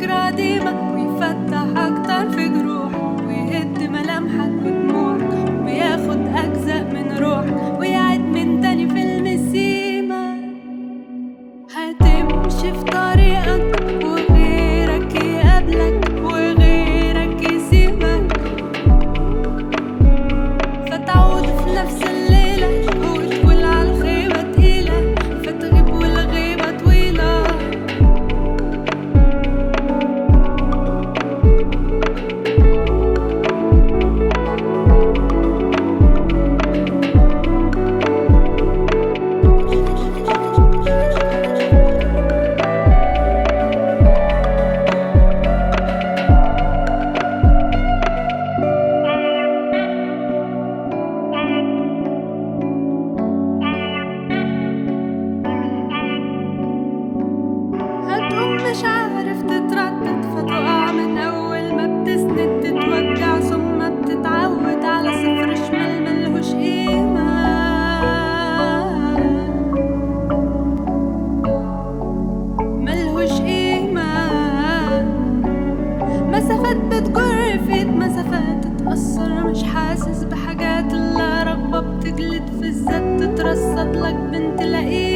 فكرة قديمة ويفتح أكتر في جروحك ويهد ملامحك ودموعك وياخد أجزاء من روحك ويعيد من تاني فيلم السيما هتمشي في طريقك وغيرك يقابلك وغيرك يسيبك فتعود في نفس الليلة وتقول على الخيبة تقيلة فتغيب والغيبة طويلة هتقوم مش عارف تتردد فتقع من أول ما بتسند تتوجع ثم بتتعود على صفر شمال ملهوش قيمة ملهوش قيمة مسافات بتجر فيك مسافات تتأثر مش حاسس بحاجات إلا رغبة بتجلد في الذات تترصد لك بنت لئيمة